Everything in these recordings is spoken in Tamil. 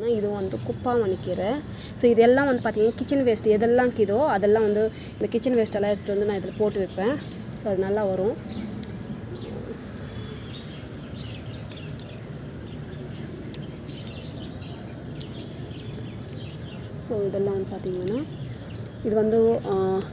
பார்த்தீங்கன்னா இது வந்து குப்பாமணி கீரை ஸோ இதெல்லாம் வந்து பார்த்தீங்கன்னா கிச்சன் வேஸ்ட் எதெல்லாம் கிதோ அதெல்லாம் வந்து இந்த கிச்சன் வேஸ்ட் எல்லாம் எடுத்துகிட்டு வந்து நான் இதில் போட்டு வைப்பேன் ஸோ அது நல்லா வரும் ஸோ இதெல்லாம் வந்து பார்த்தீங்கன்னா இது வந்து ஆஹ்,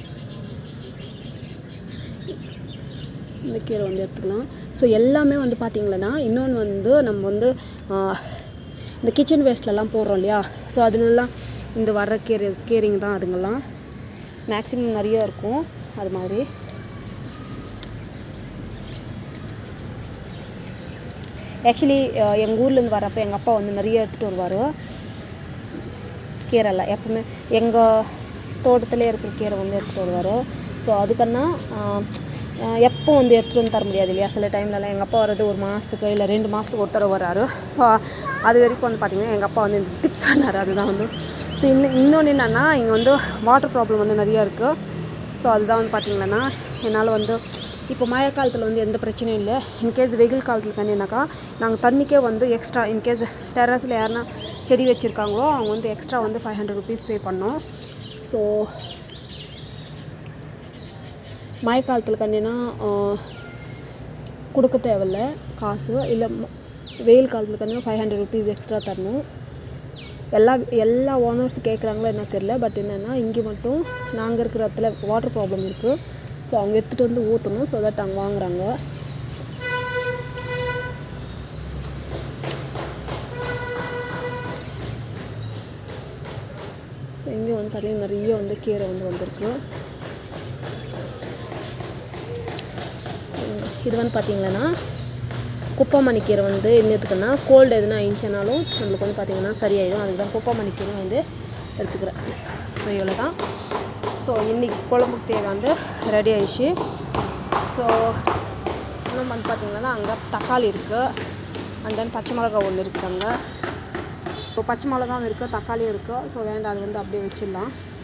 இந்த கீரை வந்து எடுத்துக்கலாம் ஸோ எல்லாமே வந்து பார்த்திங்களன்னா இன்னொன்று வந்து நம்ம வந்து ஆஹ், இந்த கிச்சன் வேஸ்ட்லலாம் போடுறோம் இல்லையா ஸோ அதுலலாம் இந்த வர்ற கீரை கீரைங்க தான் அதுங்கெல்லாம் மேக்ஸிமம் நிறைய இருக்கும் அது மாதிரி ஆக்சுவலி எங்கள் ஊர்லேருந்து வரப்போ எங்கள் அப்பா வந்து நிறைய எடுத்துகிட்டு வருவார் கீரைல எப்பவுமே எங்கள் தோட்டத்திலே இருக்கிற கீரை வந்து எடுத்துகிட்டு வருவார் ஸோ அதுக்கன்னா எப்போ வந்து எடுத்துகிட்டு வந்து தர முடியாது இல்லையா சில டைம்லலாம் எங்கள் அப்பா வர்றது ஒரு மாதத்துக்கு இல்லை ரெண்டு மாதத்துக்கு ஒரு தடவை வர்றாரு ஸோ அது வரைக்கும் வந்து பார்த்திங்கன்னா எங்கள் அப்பா வந்து இந்த டிப்ஸ் சொன்னார் அதுதான் வந்து ஸோ இன்னும் இன்னொன்று என்னென்னா இங்கே வந்து வாட்டர் ப்ராப்ளம் வந்து நிறையா இருக்குது ஸோ அதுதான் வந்து பார்த்திங்கன்னா என்னால் வந்து இப்போ மழை காலத்தில் வந்து எந்த பிரச்சனையும் இல்லை இன்கேஸ் வெயில் காலத்தில் தண்ணினாக்கா நாங்கள் தண்ணிக்கே வந்து எக்ஸ்ட்ரா இன்கேஸ் டெரஸில் யாருன்னா செடி வச்சுருக்காங்களோ அவங்க வந்து எக்ஸ்ட்ரா வந்து ஃபைவ் ஹண்ட்ரட் ருபீஸ் பே பண்ணோம் ஸோ மழை காலத்தில் கண்டினா கொடுக்க தேவையில்ல காசு இல்லை ம- வெயில் காலத்தில் கண்டிப்பாக ஃபைவ் ஹண்ட்ரட் ருபீஸ் எக்ஸ்ட்ரா தரணும் எல்லா எல்லா ஓனர்ஸ் கேட்குறாங்களோ என்ன தெரில பட் என்னென்னா இங்கே மட்டும் நாங்கள் இருக்கிற இடத்துல வாட்டர் ப்ராப்ளம் இருக்குது ஸோ அவங்க எடுத்துகிட்டு வந்து ஊற்றணும் ஸோ தட் அங்கே வாங்குறாங்க ஸோ இங்கே வந்து பார்த்தீங்கன்னா நிறைய வந்து கீரை வந்து வந்திருக்கு ஸோ இது வந்து பார்த்தீங்கன்னா குப்பமணி கீரை வந்து என்னத்துக்குன்னா கோல்டு எதுனா ஆயிடுச்சுனாலும் நம்மளுக்கு வந்து பார்த்திங்கன்னா சரியாயிடும் அதுக்கு தான் குப்பமணி கீரை வந்து எடுத்துக்கிறேன் ஸோ இவ்வளோ தான் ஸோ இன்றைக்கி குழம்புக்கு தேவை வந்து ரெடி ஆயிடுச்சு ஸோ இன்னும் வந்து பார்த்திங்கன்னா அங்கே தக்காளி இருக்குது அண்ட் தென் பச்சை மிளகா ஒன்று இருக்குது அங்கே இப்போ பச்சை மிளகாவும் இருக்குது தக்காளியும் இருக்குது ஸோ வேண்டாம் அது வந்து அப்படியே வச்சிடலாம்